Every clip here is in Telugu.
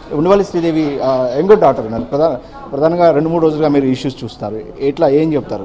ఉండవల్లి శ్రీదేవి ఎంగో డాక్టర్ ఉన్నారు ప్రధాన ప్రధానంగా రెండు మూడు రోజులుగా మీరు ఇష్యూస్ చూస్తారు ఎట్లా ఏం చెప్తారు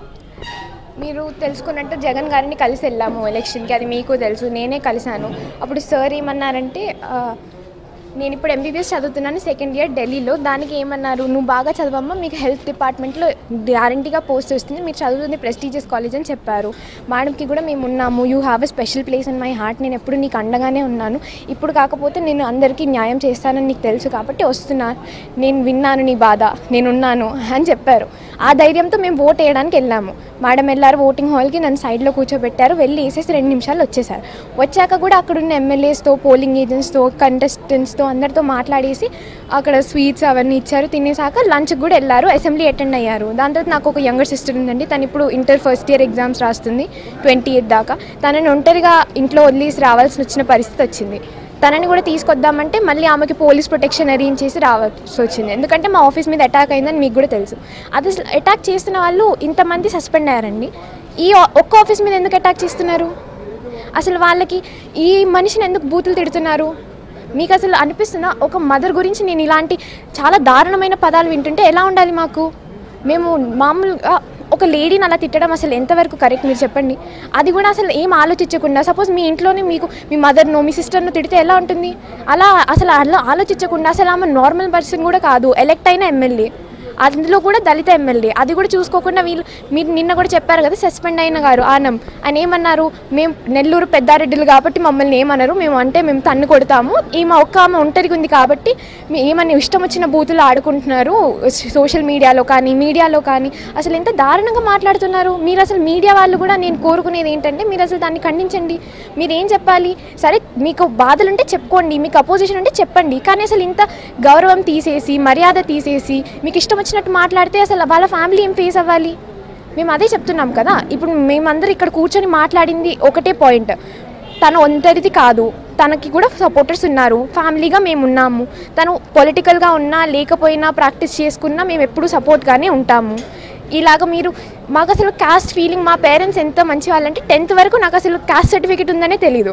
మీరు తెలుసుకున్నట్టు జగన్ గారిని కలిసి వెళ్ళాము ఎలక్షన్కి అది మీకు తెలుసు నేనే కలిశాను అప్పుడు సార్ ఏమన్నారంటే ఆ, నేను ఇప్పుడు ఎంబీబీఎస్ చదువుతున్నాను సెకండ్ ఇయర్ ఢిల్లీలో దానికి ఏమన్నారు నువ్వు బాగా చదవమ్మా మీకు హెల్త్ డిపార్ట్మెంట్లో గ్యారంటీగా పోస్ట్ వస్తుంది మీరు చదువుతుంది ప్రెస్టీజియస్ కాలేజ్ అని చెప్పారు మేడంకి కూడా మేము ఉన్నాము you have a special place in my heart నేను ఎప్పుడు నీకు అండగానే ఉన్నాను ఇప్పుడు కాకపోతే నేను అందరికీ న్యాయం చేస్తానని నీకు తెలుసు కాబట్టి వస్తున్నాను నేను విన్నాను నీ బాధ నేనున్నాను అని చెప్పారు ఆ ధైర్యంతో మేము ఓట్ వేయడానికి వెళ్ళాము మేడం వెళ్ళారు ఓటింగ్ హాల్కి నన్ను సైడ్లో కూర్చోబెట్టారు వెళ్ళి వేసేసి రెండు నిమిషాలు వచ్చేసారు వచ్చాక కూడా అక్కడ ఉన్న ఎమ్మెల్యేస్తో పోలింగ్ ఏజెంట్స్తో కంటెస్టెంట్స్తో అందరితో మాట్లాడేసి అక్కడ స్వీట్స్ అవన్నీ ఇచ్చారు తినేసాక లంచ్కి కూడా వెళ్ళారు అసెంబ్లీ అటెండ్ అయ్యారు దాని తర్వాత నాకు ఒక యంగర్ సిస్టర్ ఉందండి తను ఇప్పుడు ఇంటర్ ఫస్ట్ ఇయర్ ఎగ్జామ్స్ రాస్తుంది ట్వంటీ ఎయిత్ దాకా తనని ఒంటరిగా ఇంట్లో వదిలేసి రావాల్సి వచ్చిన పరిస్థితి వచ్చింది తనని కూడా తీసుకొద్దామంటే మళ్ళీ ఆమెకి పోలీస్ ప్రొటెక్షన్ అరేంజ్ చేసి రావాల్సి వచ్చింది ఎందుకంటే మా ఆఫీస్ మీద అటాక్ అయిందని మీకు కూడా తెలుసు అది అటాక్ చేస్తున్న వాళ్ళు ఇంతమంది సస్పెండ్ అయ్యారండి ఈ ఆ- ఒక్క ఆఫీస్ మీద ఎందుకు అటాక్ చేస్తున్నారు అసలు వాళ్ళకి ఈ మనిషిని ఎందుకు బూతులు తిడుతున్నారు మీకు అసలు అనిపిస్తుందా ఒక మదర్ గురించి నేను ఇలాంటి చాలా దారుణమైన పదాలు వింటుంటే ఎలా ఉండాలి మాకు మేము మామూలుగా ఒక లేడీని అలా తిట్టడం అసలు ఎంతవరకు కరెక్ట్ మీరు చెప్పండి అది కూడా అసలు ఏం ఆలోచించకుండా సపోజ్ మీ ఇంట్లోనే మీకు మీ మదర్ను మీ సిస్టర్ను తిడితే ఎలా ఉంటుంది అలా అసలు అలా ఆలోచించకుండా అసలు ఆమె నార్మల్ పర్సన్ కూడా కాదు ఎలక్ట్ అయిన ఎమ్మెల్యే అందులో కూడా దళిత ఎమ్మెల్యే అది కూడా చూసుకోకుండా వీళ్ళు మీరు నిన్న కూడా చెప్పారు కదా సస్పెండ్ అయిన గారు ఆనం ఆయన ఏమన్నారు మేము నెల్లూరు పెద్దారెడ్డిలు కాబట్టి మమ్మల్ని ఏమన్నారు మేము అంటే మేము తన్ను కొడతాము ఈమె ఒక్క ఆమె ఒంటరిగా ఉంది కాబట్టి మీ ఏమని ఇష్టం వచ్చిన బూతులు ఆడుకుంటున్నారు సోషల్ మీడియాలో కానీ మీడియాలో కానీ అసలు ఎంత దారుణంగా మాట్లాడుతున్నారు మీరు అసలు మీడియా వాళ్ళు కూడా నేను కోరుకునేది ఏంటంటే మీరు అసలు దాన్ని ఖండించండి మీరు ఏం చెప్పాలి సరే మీకు బాధలు ఉంటే చెప్పుకోండి మీకు అపోజిషన్ ఉంటే చెప్పండి కానీ అసలు ఇంత గౌరవం తీసేసి మర్యాద తీసేసి మీకు ఇష్టం వచ్చినట్టు మాట్లాడితే అసలు వాళ్ళ ఫ్యామిలీ ఏం ఫేస్ అవ్వాలి మేము అదే చెప్తున్నాం కదా ఇప్పుడు మేమందరం ఇక్కడ కూర్చొని మాట్లాడింది ఒకటే పాయింట్ తను ఒంటరిది కాదు తనకి కూడా సపోర్టర్స్ ఉన్నారు ఫ్యామిలీగా మేము ఉన్నాము తను పొలిటికల్గా ఉన్నా లేకపోయినా ప్రాక్టీస్ చేసుకున్నా మేము ఎప్పుడు సపోర్ట్గానే ఉంటాము ఇలాగ మీరు మాకు అసలు కాస్ట్ ఫీలింగ్ మా పేరెంట్స్ ఎంత మంచి వాళ్ళంటే టెన్త్ వరకు నాకు అసలు కాస్ట్ సర్టిఫికేట్ ఉందనే తెలీదు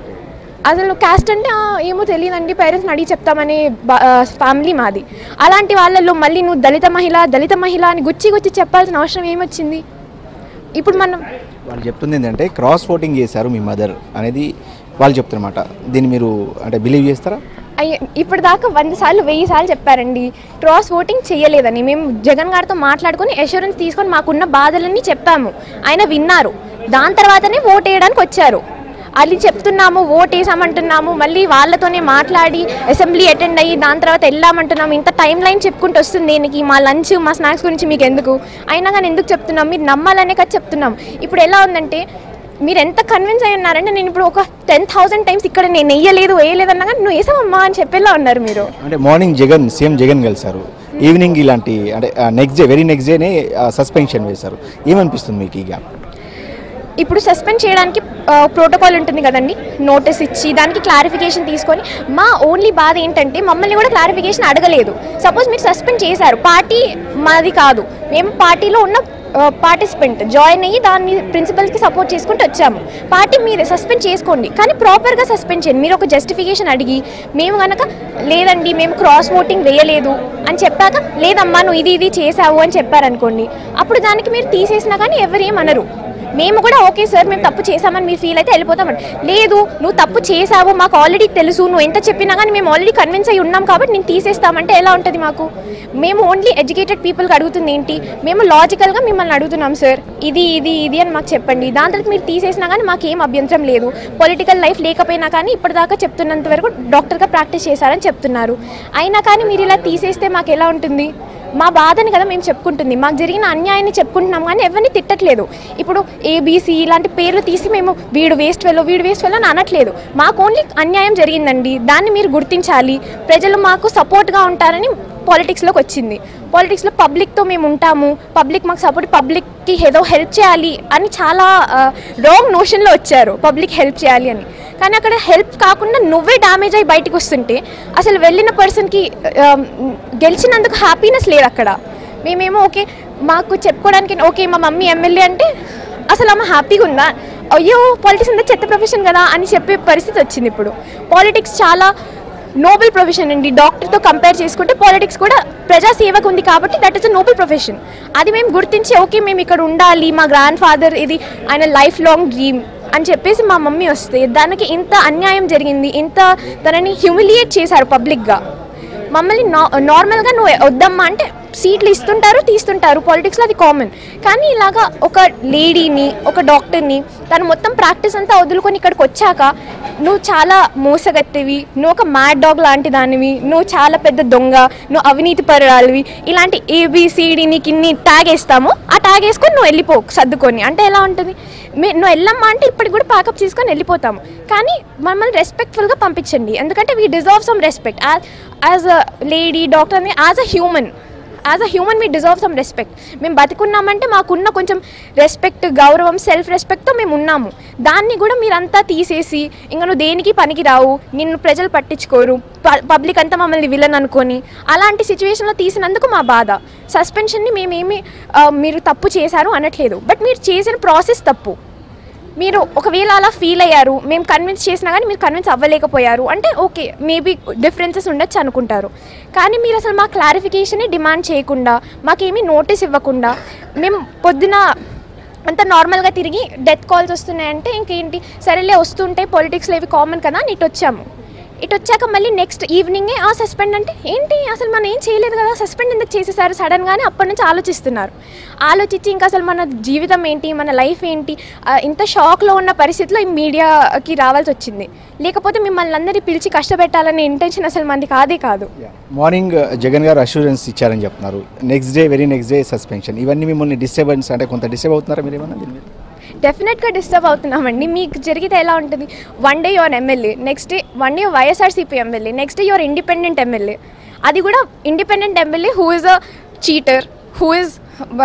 అసలు కాస్ట్ అంటే ఆ, ఏమో తెలియదండి పేరెంట్స్ని అడిగి చెప్తామనే ఫ్యామిలీ మాది అలాంటి వాళ్ళల్లో మళ్ళీ నువ్వు దళిత మహిళ దళిత మహిళ అని గుచ్చి గుచ్చి చెప్పాల్సిన అవసరం ఏమొచ్చింది ఇప్పుడు మనం వాళ్ళు చెప్తుంది ఏంటంటే క్రాస్ ఓటింగ్ చేశారు మీ మదర్ అనేది వాళ్ళు చెప్తున్నమాట దీన్ని మీరు అంటే బిలీవ్ చేస్తారా అయ్య ఇప్పుడు దాకా వంద సార్లు వెయ్యి సార్లు చెప్పారండి క్రాస్ ఓటింగ్ చేయలేదని మేము జగన్ గారితో మాట్లాడుకొని అష్యూరెన్స్ తీసుకొని మాకున్న బాధలన్నీ చెప్పాము ఆయన విన్నారు దాని తర్వాతనే ఓట్ వేయడానికి వచ్చారు అది చెప్తున్నాము ఓట్ వేసామంటున్నాము మళ్ళీ వాళ్ళతోనే మాట్లాడి అసెంబ్లీ అటెండ్ అయ్యి దాని తర్వాత వెళ్ళామంటున్నాము ఇంత టైం లైన్ చెప్పుకుంటూ వస్తుంది దీనికి మా లంచ్ మా స్నాక్స్ గురించి మీకు ఎందుకు అయినా కానీ ఎందుకు చెప్తున్నాం మీరు నమ్మాలనే కదా చెప్తున్నాం ఇప్పుడు ఎలా ఉందంటే మీరు ఎంత కన్విన్స్ అయి ఉన్నారంటే నేను ఇప్పుడు ఒక టెన్ థౌసండ్ టైమ్స్ ఇక్కడ నేను వేయలేదు వేయలేదు అన్నా కానీ నువ్వు వేసావమ్మా అని చెప్పేలా ఉన్నారు మీరు అంటే మార్నింగ్ జగన్ సీఎం జగన్ కలిశారు ఈవినింగ్ ఇలాంటి అంటే నెక్స్ట్ డే వెరీ నెక్స్ట్ డేనే సస్పెన్షన్ వేశారు ఏమనిపిస్తుంది మీకు ఈ గ్యాప్ ఇప్పుడు సస్పెండ్ చేయడానికి ప్రోటోకాల్ ఉంటుంది కదండి నోటీస్ ఇచ్చి దానికి క్లారిఫికేషన్ తీసుకొని మా ఓన్లీ బాధ ఏంటంటే మమ్మల్ని కూడా క్లారిఫికేషన్ అడగలేదు సపోజ్ మీరు సస్పెండ్ చేశారు పార్టీ మాది కాదు మేము పార్టీలో ఉన్న పార్టిసిపెంట్ జాయిన్ అయ్యి దాన్ని ప్రిన్సిపల్కి సపోర్ట్ చేసుకుంటూ వచ్చాము పార్టీ మీరే సస్పెండ్ చేసుకోండి కానీ ప్రాపర్గా సస్పెండ్ చేయండి మీరు ఒక జస్టిఫికేషన్ అడిగి మేము కనుక లేదండి మేము క్రాస్ ఓటింగ్ వేయలేదు అని చెప్పాక లేదమ్మా నువ్వు ఇది ఇది చేసావు అని చెప్పారనుకోండి అప్పుడు దానికి మీరు తీసేసినా కానీ ఎవరు ఏమనరు మేము కూడా ఓకే సార్ మేము తప్పు చేసామని మీరు ఫీల్ అయితే వెళ్ళిపోతామని లేదు నువ్వు తప్పు చేసావు మాకు ఆల్రెడీ తెలుసు నువ్వు ఎంత చెప్పినా కానీ మేము ఆల్రెడీ కన్విన్స్ అయ్యి ఉన్నాం కాబట్టి నేను తీసేస్తామంటే ఎలా ఉంటుంది మాకు మేము ఓన్లీ ఎడ్యుకేటెడ్ పీపుల్కి అడుగుతుంది ఏంటి మేము లాజికల్గా మిమ్మల్ని అడుగుతున్నాం సార్ ఇది ఇది ఇది అని మాకు చెప్పండి దాని తర్వాత మీరు తీసేసినా కానీ మాకు ఏం అభ్యంతరం లేదు పొలిటికల్ లైఫ్ లేకపోయినా కానీ ఇప్పటిదాకా చెప్తున్నంత వరకు డాక్టర్గా ప్రాక్టీస్ చేశారని చెప్తున్నారు అయినా కానీ మీరు ఇలా తీసేస్తే మాకు ఎలా ఉంటుంది మా బాధని కదా మేము చెప్పుకుంటుంది మాకు జరిగిన అన్యాయాన్ని చెప్పుకుంటున్నాం కానీ ఎవరిని తిట్టట్లేదు ఇప్పుడు ఏబీసీ ఇలాంటి పేర్లు తీసి మేము వీడు వేస్ట్ వెలో వీడు వేస్ట్ వెలో అని అనట్లేదు మాకు ఓన్లీ అన్యాయం జరిగిందండి దాన్ని మీరు గుర్తించాలి ప్రజలు మాకు సపోర్ట్గా ఉంటారని పాలిటిక్స్లోకి వచ్చింది పాలిటిక్స్లో పబ్లిక్తో మేము ఉంటాము పబ్లిక్ మాకు సపోర్ట్ పబ్లిక్కి ఏదో హెల్ప్ చేయాలి అని చాలా రాంగ్ నోషన్లో వచ్చారు పబ్లిక్ హెల్ప్ చేయాలి అని కానీ అక్కడ హెల్ప్ కాకుండా నువ్వే డ్యామేజ్ అయ్యి బయటకు వస్తుంటే అసలు వెళ్ళిన పర్సన్కి గెలిచినందుకు హ్యాపీనెస్ లేదు అక్కడ మేమేమో ఓకే మాకు చెప్పుకోవడానికి ఓకే మా మమ్మీ ఎమ్మెల్యే అంటే అసలు ఆమె హ్యాపీగా ఉందా అయ్యో పాలిటిక్స్ అంతా చెత్త ప్రొఫెషన్ కదా అని చెప్పే పరిస్థితి వచ్చింది ఇప్పుడు పాలిటిక్స్ చాలా నోబెల్ ప్రొఫెషన్ అండి డాక్టర్తో కంపేర్ చేసుకుంటే పాలిటిక్స్ కూడా ప్రజాసేవకు ఉంది కాబట్టి that is a noble profession అది మేము గుర్తించి ఓకే మేము ఇక్కడ ఉండాలి మా గ్రాండ్ ఫాదర్ ఇది ఆయన లైఫ్ లాంగ్ డ్రీమ్ అని చెప్పేసి మా మమ్మీ వస్తే దానికి ఇంత అన్యాయం జరిగింది ఇంత తనని హ్యూమిలియేట్ చేశారు పబ్లిక్గా మమ్మల్ని నా నార్మల్గా నువ్వు వద్దమ్మా అంటే సీట్లు ఇస్తుంటారు తీస్తుంటారు పాలిటిక్స్లో అది కామన్ కానీ ఇలాగా ఒక లేడీని ఒక డాక్టర్ని తను మొత్తం ప్రాక్టీస్ అంతా వదులుకొని ఇక్కడికి వచ్చాక నువ్వు చాలా మోసగత్తెవి నువ్వు ఒక మ్యాడ్ డాగ్ లాంటి దానివి నువ్వు చాలా పెద్ద దొంగ నువ్వు అవినీతి పరురాలివి ఇలాంటి ఏబిసిడి నీకు ఇన్ని ట్యాగ్ వేస్తాము ఆ ట్యాగ్ వేసుకొని నువ్వు వెళ్ళిపో సర్దుకొని అంటే ఎలా ఉంటుంది మే నువ్వు వెళ్ళమ్మా అంటే ఇప్పటికి కూడా ప్యాకప్ తీసుకొని వెళ్ళిపోతాము కానీ మమ్మల్ని రెస్పెక్ట్ఫుల్గా పంపించండి ఎందుకంటే we deserve some respect as a lady doctor అని as a human as a human we deserve some respect మేము బతుకున్నామంటే మాకున్న కొంచెం రెస్పెక్ట్ గౌరవం సెల్ఫ్ రెస్పెక్ట్తో మేము ఉన్నాము దాన్ని కూడా మీరంతా తీసేసి ఇంకా నువ్వు దేనికి పనికి రావు నిన్ను ప్రజలు పట్టించుకోరు పబ్లిక్ అంతా మమ్మల్ని విలన్ అనుకొని అలాంటి సిచ్యువేషన్లో తీసినందుకు మా బాధ సస్పెన్షన్ని మేమేమి ఆ, మీరు తప్పు చేశారు అనట్లేదు బట్ మీరు చేసిన ప్రాసెస్ తప్పు మీరు ఒకవేళ అలా ఫీల్ అయ్యారు మేము కన్విన్స్ చేసినా కానీ మీరు కన్విన్స్ అవ్వలేకపోయారు అంటే ఓకే మేబీ డిఫరెన్సెస్ ఉండొచ్చు అనుకుంటారు కానీ మీరు అసలు మా క్లారిఫికేషనే డిమాండ్ చేయకుండా మాకేమీ నోటీస్ ఇవ్వకుండా మేము పొద్దున అంత నార్మల్గా తిరిగి డెత్ కాల్స్ వస్తున్నాయంటే ఇంకేంటి సరేలే వస్తుంటే పొలిటిక్స్లో ఇవి కామన్ కదా అని ఇటు వచ్చాము ఇటు వచ్చాక మళ్ళీ నెక్స్ట్ ఈవినింగే ఆ సస్పెండ్ అంటే ఏంటి అసలు మనం ఏం చేయలేదు కదా సస్పెండ్ ఎందుకు చేసేసారు సడన్గానే అప్పటి నుంచి ఆలోచిస్తున్నారు ఆలోచించి ఇంకా అసలు మన జీవితం ఏంటి మన లైఫ్ ఏంటి ఆ, ఇంత షాక్లో ఉన్న పరిస్థితిలో ఈ మీడియాకి రావాల్సి వచ్చింది లేకపోతే మిమ్మల్ని అందరినీ పిలిచి కష్టపెట్టాలనే ఇంటెన్షన్ అసలు మనది కాదే కాదు మార్నింగ్ జగన్ గారు అష్యూరెన్స్ ఇచ్చారని చెప్తున్నారు next day very next day suspension ఇవన్నీ మిమ్మల్ని డిస్టర్బెన్స్ అంటే కొంత డిస్టర్బ్ అవుతున్నారా మీరు ఏమన్నా దీని మీద డెఫినెట్గా డిస్టర్బ్ అవుతున్నామండి మీకు జరిగితే ఎలా ఉంటుంది one day your MLA next day one day YSRCP MLA next day your independent MLA అది కూడా independent MLA who is a cheater who is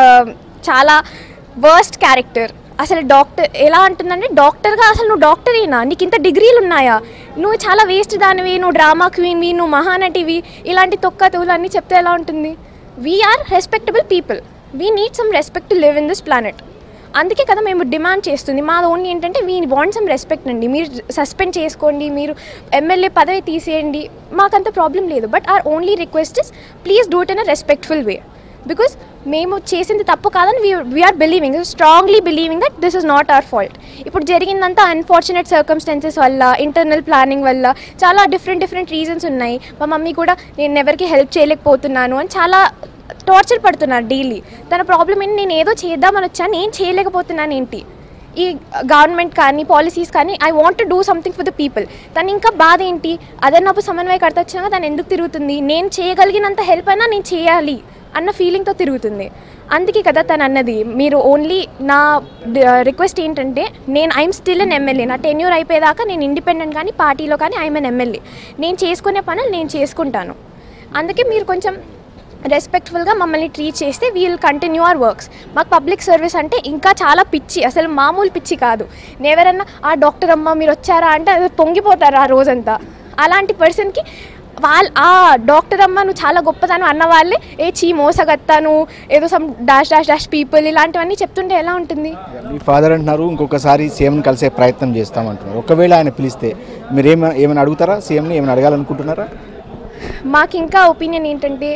చాలా వర్స్ట్ క్యారెక్టర్ అసలు డాక్టర్ ఎలా అంటుందంటే డాక్టర్గా అసలు నువ్వు డాక్టరేనా నీకు ఇంత డిగ్రీలు ఉన్నాయా నువ్వు చాలా వేస్ట్ దానివి నువ్వు డ్రామా క్వీన్వి నువ్వు మహానటివి ఇలాంటి తొక్క తూలు అన్నీ చెప్తే ఎలా ఉంటుంది we're respectable people we need some respect to live in this planet అందుకే కదా మేము డిమాండ్ చేస్తుంది మా ఓన్లీ ఏంటంటే వీ వాంట్ సమ్ రెస్పెక్ట్ అండి మీరు సస్పెండ్ చేసుకోండి మీరు ఎమ్మెల్యే పదవి తీసేయండి మాకంత ప్రాబ్లం లేదు but our only request is please do it in a respectful way because మేము చేసింది తప్పు కాదని we're believing strongly believing that this is not our fault ఇప్పుడు జరిగిందంతా అన్ఫార్చునేట్ సర్కమ్స్టాన్సెస్ వల్ల ఇంటర్నల్ ప్లానింగ్ వల్ల చాలా డిఫరెంట్ డిఫరెంట్ రీజన్స్ ఉన్నాయి మా మమ్మీ కూడా నేను ఎవరికి హెల్ప్ చేయలేకపోతున్నాను అని చాలా టార్చర్ పడుతున్నారు డైలీ తన ప్రాబ్లం ఏంటి నేను ఏదో చేద్దామని వచ్చాను నేను చేయలేకపోతున్నాను ఏంటి ఈ గవర్నమెంట్ కానీ పాలసీస్ కానీ I want to do something for the people తను ఇంకా బాధ ఏంటి అదన్నపు సమన్వయకర్త వచ్చినాక తను ఎందుకు తిరుగుతుంది నేను చేయగలిగినంత హెల్ప్ అయినా నేను చేయాలి అన్న ఫీలింగ్తో తిరుగుతుంది అందుకే కదా తను అన్నది మీరు ఓన్లీ నా రిక్వెస్ట్ ఏంటంటే నేను ఐఎమ్ స్టిల్ అన్ ఎమ్మెల్యే నా టెన్యూర్ అయిపోయేదాకా నేను ఇండిపెండెంట్ కానీ పార్టీలో కానీ ఐఎమ్ అన్ ఎమ్మెల్యే నేను చేసుకునే పనులు నేను చేసుకుంటాను అందుకే మీరు కొంచెం రెస్పెక్ట్ఫుల్గా మమ్మల్ని ట్రీట్ చేస్తే వీల్ కంటిన్యూ అవర్ వర్క్స్ మాకు పబ్లిక్ సర్వీస్ అంటే ఇంకా చాలా పిచ్చి అసలు మామూలు పిచ్చి కాదు నేను ఎవరన్నా ఆ డాక్టర్ అమ్మ మీరు వచ్చారా అంటే అది పొంగిపోతారు ఆ రోజంతా అలాంటి పర్సన్కి వాళ్ళ ఆ డాక్టర్ అమ్మ నువ్వు చాలా గొప్పదాను అన్న వాళ్ళే ఏ చీ మోసగత్తాను ఏదో some dash dash dash people ఇలాంటివన్నీ చెప్తుంటే ఎలా ఉంటుంది మీ ఫాదర్ అంటున్నారు ఇంకొకసారి సీఎంని కలిసే ప్రయత్నం చేస్తామంటున్నారు ఒకవేళ ఆయన పిలిస్తే మీరు ఏమైనా ఏమైనా అడుగుతారా సీఎంని ఏమైనా అడగాలనుకుంటున్నారా మాకు ఇంకా ఒపీనియన్ ఏంటంటే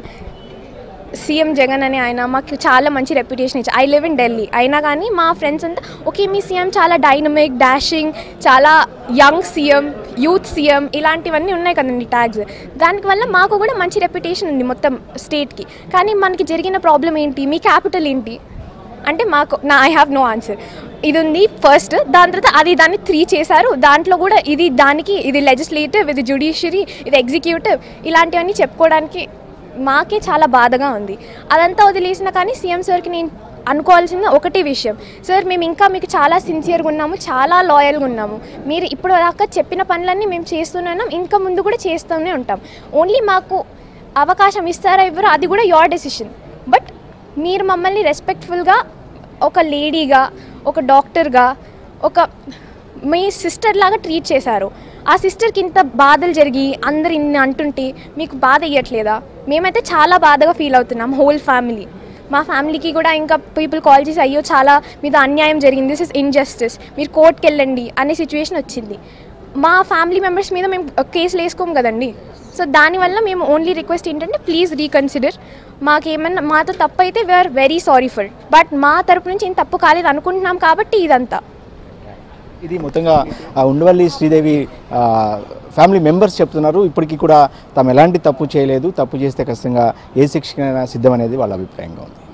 సీఎం జగన్ అని ఆయన మాకు చాలా మంచి రెప్యుటేషన్ ఇచ్చారు ఐ లివ్ ఇన్ ఢిల్లీ అయినా కానీ మా ఫ్రెండ్స్ అంతా ఓకే మీ సీఎం చాలా డైనమిక్ డాషింగ్ చాలా యంగ్ సీఎం యూత్ సీఎం ఇలాంటివన్నీ ఉన్నాయి కదండి ట్యాగ్స్ దానివల్ల మాకు కూడా మంచి రెప్యుటేషన్ ఉంది మొత్తం స్టేట్కి కానీ మనకి జరిగిన ప్రాబ్లం ఏంటి మీ క్యాపిటల్ ఏంటి అంటే మాకు నా ఐ హ్యావ్ నో ఆన్సర్ ఇది ఉంది ఫస్ట్ దాని తర్వాత అది దాన్ని త్రీ చేశారు దాంట్లో కూడా ఇది దానికి ఇది లెజిస్లేటివ్ ఇది జుడిషియరీ ఇది ఎగ్జిక్యూటివ్ ఇలాంటివన్నీ చెప్పుకోవడానికి మాకే చాలా బాధగా ఉంది అదంతా వదిలేసిన కానీ సీఎం సార్కి నేను అనుకోవాల్సిన ఒకటే విషయం సార్ మేము ఇంకా మీకు చాలా సిన్సియర్గా ఉన్నాము చాలా లాయల్గా ఉన్నాము మీరు ఇప్పుడు దాకా చెప్పిన పనులన్నీ మేము చేస్తూనే ఉన్నాం ఇంకా ముందు కూడా చేస్తూనే ఉంటాం ఓన్లీ మాకు అవకాశం ఇస్తారా ఇవ్వరా అది కూడా యోర్ డెసిషన్ బట్ మీరు మమ్మల్ని రెస్పెక్ట్ఫుల్గా ఒక లేడీగా ఒక డాక్టర్గా ఒక మీ సిస్టర్ లాగా ట్రీట్ చేశారు ఆ సిస్టర్కి ఇంత బాధలు జరిగి అందరు ఇన్ని అంటుంటే మీకు బాధ ఇవ్వట్లేదా మేమైతే చాలా బాధగా ఫీల్ అవుతున్నాం హోల్ ఫ్యామిలీ మా ఫ్యామిలీకి కూడా ఇంకా పీపుల్ కాల్ చేసి అయ్యో చాలా మీద అన్యాయం జరిగింది దిస్ ఇస్ ఇన్జస్టిస్ మీరు కోర్టుకి వెళ్ళండి అనే సిచ్యువేషన్ వచ్చింది మా ఫ్యామిలీ మెంబర్స్ మీద మేము కేసులు వేసుకోము కదండి సో దానివల్ల మేము ఓన్లీ రిక్వెస్ట్ ఏంటంటే ప్లీజ్ రీకన్సిడర్ మాకేమన్నా మాతో తప్పు అయితే we're very sorry for but మా తరపు నుంచి ఏం తప్పు కాలేదు అనుకుంటున్నాం కాబట్టి ఇదంతా ఇది మొత్తంగా ఆ, ఉండవల్లి శ్రీదేవి ఆ, ఫ్యామిలీ మెంబర్స్ చెప్తున్నారు ఇప్పటికీ కూడా తాము ఎలాంటి తప్పు చేయలేదు తప్పు చేస్తే ఖచ్చితంగా ఏ శిక్షకైనా సిద్ధం అనేది వాళ్ళ అభిప్రాయంగా ఉంది